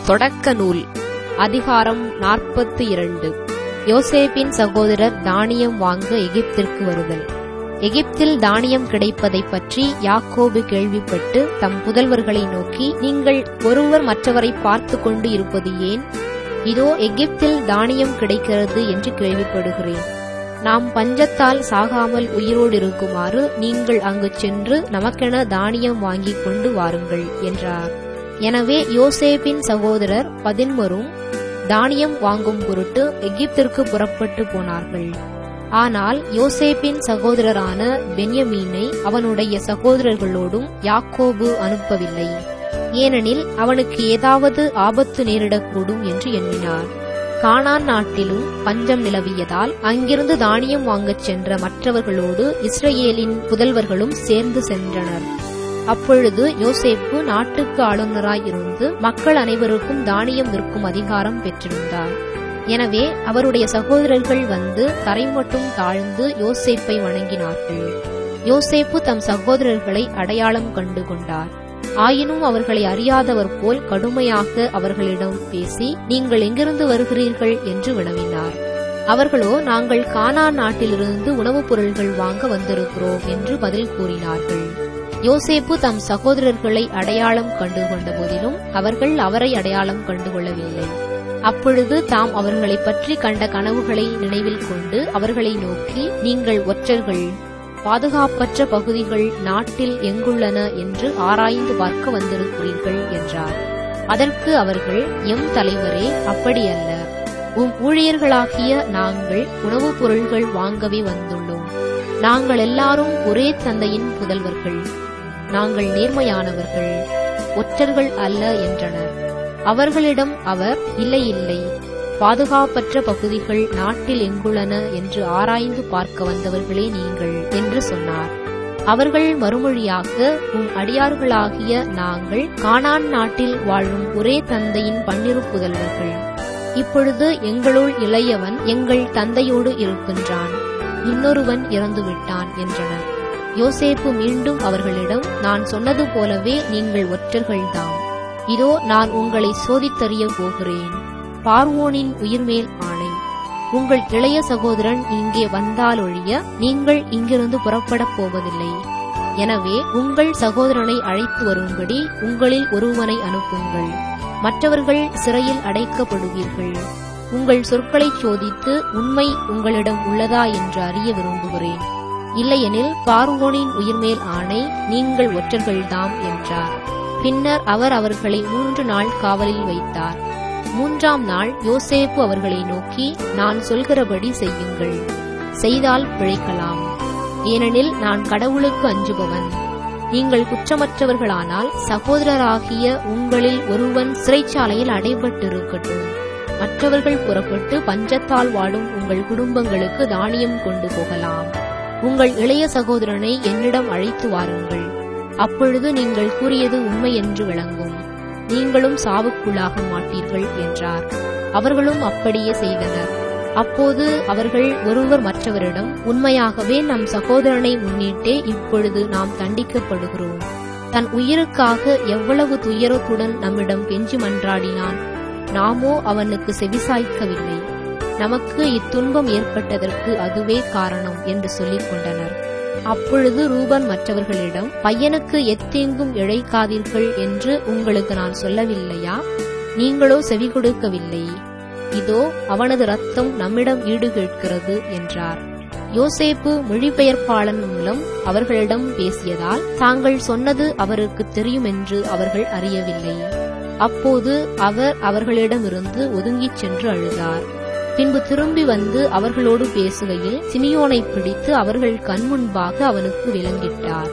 தொடக்க நூல் அதிகாரம் நாற்பத்தி இரண்டு யோசேப்பின் சகோதரர் தானியம் வாங்க எகிப்திற்கு வருதல் எகிப்தில் தானியம் கிடைப்பதைப் பற்றி யாக்கோபு கேள்விப்பட்டு தம் புதல்வர்களை நோக்கி நீங்கள் ஒருவர் மற்றவரை பார்த்து கொண்டு இருப்பது ஏன் இதோ எகிப்தில் தானியம் கிடைக்கிறது என்று கேள்விப்படுகிறேன் நாம் பஞ்சத்தால் சாகாமல் உயிரோடு இருக்குமாறு நீங்கள் அங்கு சென்று நமக்கென தானியம் வாங்கிக் கொண்டு வாருங்கள் என்றார் எனவே யோசேப்பின் சகோதரர் பதின்மரும் தானியம் வாங்கும் பொருட்டு எகிப்திற்கு புறப்பட்டு போனார்கள் ஆனால் யோசேப்பின் சகோதரரான பென்யமீனை அவனுடைய சகோதரர்களோடும் யாக்கோபு அனுப்பவில்லை ஏனெனில் அவனுக்கு ஏதாவது ஆபத்து நேரிடக்கூடும் என்று எண்ணினார் கானான் நாட்டிலும் பஞ்சம் நிலவியதால் அங்கிருந்து தானியம் வாங்கச் சென்ற மற்றவர்களோடு இஸ்ரேலின் புதல்வர்களும் சேர்ந்து சென்றனர் அப்பொழுது யோசேப்பு நாட்டுக்கு ஆளுநராய் இருந்து மக்கள் அனைவருக்கும் தானியம் விற்கும் அதிகாரம் பெற்றிருந்தார் எனவே அவருடைய சகோதரர்கள் வந்து தரை மட்டும் தாழ்ந்து யோசேப்பை வணங்கினார்கள் யோசேப்பு தம் சகோதரர்களை அடையாளம் கண்டு கொண்டார் ஆயினும் அவர்களை அறியாதவர் போல் கடுமையாக அவர்களிடம் பேசி நீங்கள் எங்கிருந்து வருகிறீர்கள் என்று வினவினார் அவர்களோ நாங்கள் கானா நாட்டிலிருந்து உணவுப் பொருள்கள் வாங்க வந்திருக்கிறோம் என்று பதில் கூறினார்கள் யோசேப்பு தம் சகோதரர்களை அடையாளம் கண்டு கொண்ட போதிலும் அவர்கள் அவரை அடையாளம் கண்டுகொள்ளவில்லை அப்பொழுது தாம் அவர்களை பற்றி கண்ட கனவுகளை நினைவில் கொண்டு அவர்களை நோக்கி நீங்கள் ஒற்றர்கள் பாதுகாப்பற்ற பகுதிகள் நாட்டில் எங்குள்ளன என்று ஆராய்ந்து பார்க்க வந்திருக்கிறீர்கள் என்றார் அதற்கு அவர்கள் எம் தலைவரே அப்படியல்ல உம் ஊழியர்களாகிய நாங்கள் உணவுப் பொருள்கள் வாங்கவே வந்துள்ளோம் நாங்கள் எல்லாரும் ஒரே தந்தையின் புதல்வர்கள் நாங்கள் நேர்மையானவர்கள் ஒற்றர்கள் அல்ல என்றனர் அவர்களிடம் அவர் இல்லை இல்லை பாதுகாப்பற்ற பகுதிகள் நாட்டில் எங்குள்ளன என்று ஆராய்ந்து பார்க்க வந்தவர்களே நீங்கள் என்று சொன்னார் அவர்கள் மறுமொழியாக உம் அடியார்களாகிய நாங்கள் கானான் நாட்டில் வாழும் ஒரே தந்தையின் பன்னிரு புதல்வர்கள் இப்பொழுது எங்களுள் இளையவன் எங்கள் தந்தையோடு இருக்கின்றான் இன்னொருவன் இறந்துவிட்டான் என்றனர் யோசேப்பு மீண்டும் அவர்களிடம் நான் சொன்னது போலவே நீங்கள் ஒற்றர்கள்தாம் இதோ நான் உங்களை சோதித்தறிய போகிறேன் பார்வோனின் உயிர்மேல் ஆணை உங்கள் இளைய சகோதரன் இங்கே வந்தாலொழிய நீங்கள் இங்கிருந்து புறப்படப் போவதில்லை எனவே உங்கள் சகோதரனை அழைத்து வரும்படி உங்களில் ஒருவனை அனுப்புங்கள் மற்றவர்கள் சிறையில் அடைக்கப்படுவீர்கள் உங்கள் சொற்களைச் சோதித்து உண்மை உங்களிடம் உள்ளதா என்று அறிய விரும்புகிறேன் இல்லையெனில் பார்வோனின் உயிர்மேல் ஆணை நீங்கள் ஒற்றர்கள்தாம் என்றார் பின்னர் அவர் அவர்களை மூன்று நாள் காவலில் வைத்தார் மூன்றாம் நாள் யோசேப்பு அவர்களை நோக்கி நான் சொல்கிறபடி செய்யுங்கள் செய்தால் பிழைக்கலாம் ஏனெனில் நான் கடவுளுக்கு அஞ்சுபவன் நீங்கள் குற்றமற்றவர்களானால் சகோதரராகிய உங்களில் ஒருவன் சிறைச்சாலையில் அடைபட்டிருக்கட்டும் மற்றவர்கள் புறப்பட்டு பஞ்சத்தால் வாடும் உங்கள் குடும்பங்களுக்கு தானியம் கொண்டு போகலாம் உங்கள் இளைய சகோதரனை என்னிடம் அழைத்து வாருங்கள் அப்பொழுது நீங்கள் கூறியது உண்மை என்று விளங்கும் நீங்களும் சாவுக்குள்ளாக மாட்டீர்கள் என்றார் அவர்களும் அப்படியே செய்தனர் அப்போது அவர்கள் ஒருவர் மற்றவரிடம் உண்மையாகவே நம் சகோதரனை முன்னிட்டே இப்பொழுது நாம் தண்டிக்கப்படுகிறோம் தன் உயிருக்காக எவ்வளவு துயரத்துடன் நம்மிடம் கெஞ்சி மன்றாடினான் நாமோ அவனுக்கு செவிசாய்க்கவில்லை நமக்கு இத்துன்பம் ஏற்பட்டதற்கு அதுவே காரணம் என்று சொல்லிக் கொண்டனர் அப்பொழுது ரூபன் மற்றவர்களிடம் பையனுக்கு எத்தீங்கும் இழைக்காதீர்கள் என்று உங்களுக்கு நான் சொல்லவில்லையா நீங்களோ செவி கொடுக்கவில்லை இதோ அவனது ரத்தம் நம்மிடம் ஈடு கேட்கிறது என்றார் யோசேப்பு மொழிபெயர்ப்பாளன் மூலம் அவர்களிடம் பேசியதால் தாங்கள் சொன்னது அவருக்கு தெரியும் என்று அவர்கள் அறியவில்லை அப்போது அவர் அவர்களிடமிருந்து ஒதுங்கிச் சென்று அழுதார் பின்பு திரும்பி வந்து அவர்களோடு பேசுகையில் சிமியோனை பிடித்து அவர்கள் கண்முன்பாக அவனுக்கு விலங்கிட்டார்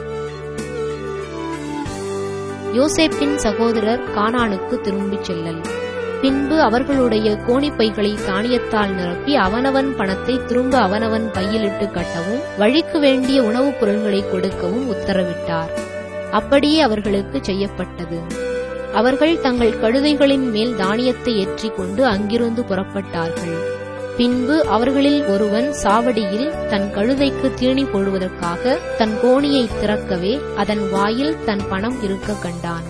யோசேப்பின் சகோதரர் கானானுக்கு திரும்பிச் செல்லல் பின்பு அவர்களுடைய கோணிப்பைகளை தானியத்தால் நிரப்பி அவனவன் பணத்தை திரும்ப அவனவன் பையிலிட்டு கட்டவும் வழிக்கு வேண்டிய உணவுப் பொருள்களை கொடுக்கவும் உத்தரவிட்டார் அப்படியே அவர்களுக்கு செய்யப்பட்டது அவர்கள் தங்கள் கழுதைகளின் மேல் தானியத்தை ஏற்றிக் கொண்டு அங்கிருந்து புறப்பட்டார்கள் பின்பு அவர்களில் ஒருவன் சாவடியில் தன் கழுதைக்கு தீனி போடுவதற்காக தன் கோணியை திறக்கவே அதன் வாயில் தன் பணம் இருக்க கண்டான்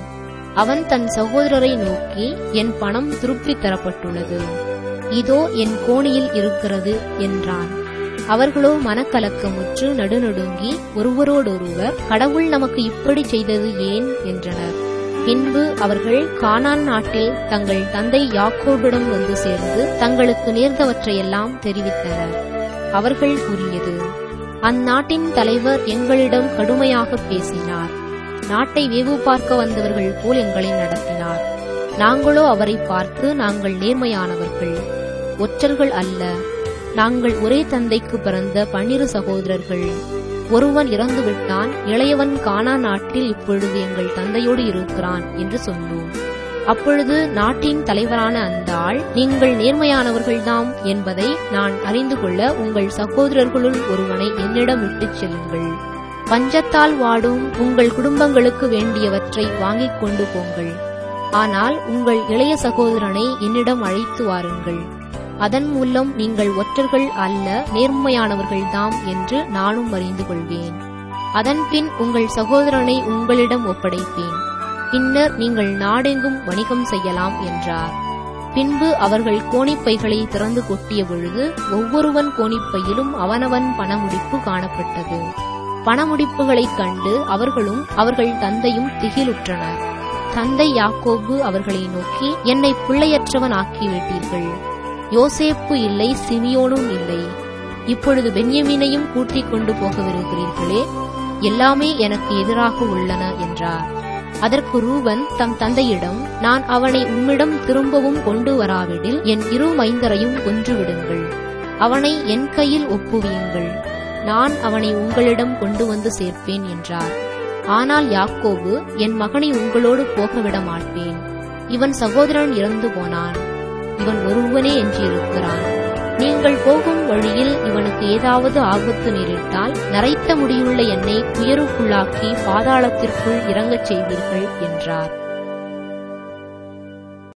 அவன் தன் சகோதரரை நோக்கி என் பணம் திருப்பித் தரப்பட்டுள்ளது இதோ என் கோணியில் இருக்கிறது என்றான் அவர்களோ மனக்கலக்கமுற்று நடுநடுங்கி ஒருவரோடொருவர் கடவுள் நமக்கு இப்படி செய்தது ஏன் என்றனர் பின்பு அவர்கள் கானான் நாட்டில் தங்கள் தந்தை யாக்கோபிடம் வந்து சேர்ந்து தங்களுக்கு நேர்ந்தவற்றையெல்லாம் தெரிவித்தனர் அவர்கள் கூறியது அந்நாட்டின் தலைவர் எங்களிடம் கடுமையாக பேசினார் நாட்டை வேவு பார்க்க வந்தவர்கள் போல் எங்களை நடத்தினார் நாங்களோ அவரை பார்த்து நாங்கள் நேர்மையானவர்கள் ஒற்றர்கள் அல்ல நாங்கள் ஒரே தந்தைக்கு பிறந்த பன்னிரு சகோதரர்கள் ஒருவன் இறந்துவிட்டான் இளையவன் கானா நாட்டில் இப்பொழுது எங்கள் தந்தையோடு இருக்கிறான் என்று சொன்னோம் அப்பொழுது நாட்டின் தலைவரான அந்த ஆள் நீங்கள் நேர்மையானவர்கள்தாம் என்பதை நான் அறிந்து கொள்ள உங்கள் சகோதரர்களுள் ஒருவனை என்னிடம் விட்டுச் செல்லுங்கள் பஞ்சத்தால் வாடும் உங்கள் குடும்பங்களுக்கு வேண்டியவற்றை வாங்கிக் கொண்டு போங்கள் ஆனால் உங்கள் இளைய சகோதரனை என்னிடம் அழைத்து வாருங்கள் அதன் மூலம் நீங்கள் ஒற்றர்கள் அல்ல நேர்மையானவர்கள்தாம் என்று நானும் அறிந்து கொள்வேன் அதன்பின் உங்கள் சகோதரனை உங்களிடம் ஒப்படைப்பேன் பின்னர் நீங்கள் நாடெங்கும் வணிகம் செய்யலாம் என்றார் பின்பு அவர்கள் கோணிப்பைகளை திறந்து கொட்டிய பொழுது ஒவ்வொருவன் கோணிப்பையிலும் அவனவன் பணமுடிப்பு காணப்பட்டது பணமுடிப்புகளைக் கண்டு அவர்களும் அவர்கள் தந்தையும் திகிலுற்றனர் தந்தை யாக்கோபு அவர்களை நோக்கி என்னை பிள்ளையற்றவன் ஆக்கிவிட்டீர்கள் யோசேப்பு இல்லை சிமியோனும் இல்லை இப்பொழுது பென்யமீனையும் கூட்டிக் கொண்டு போகவிருக்கிறீர்களே எல்லாமே எனக்கு எதிராக உள்ளன என்றார் அதற்கு ரூபன் தம் தந்தையிடம் நான் அவனை உம்மிடம் திரும்பவும் கொண்டு வராவிடில் என் இரு மைந்தரையும் கொன்றுவிடுங்கள் அவனை என் கையில் ஒப்புவியுங்கள் நான் அவனை உங்களிடம் கொண்டு வந்து சேர்ப்பேன் என்றார் ஆனால் யாக்கோபு என் மகனை உங்களோடு போகவிட மாட்டேன் இவன் சகோதரன் இறந்து போனான் இவன் ஒருவனே என்று இருக்கிறான் நீங்கள் போகும் வழியில் இவனுக்கு ஏதாவது ஆபத்து நேரிட்டால் நரைத்த முடியுள்ள என்னை உயருக்குள்ளாக்கி பாதாளத்திற்குள் இறங்கச் செய்வீர்கள் என்றார்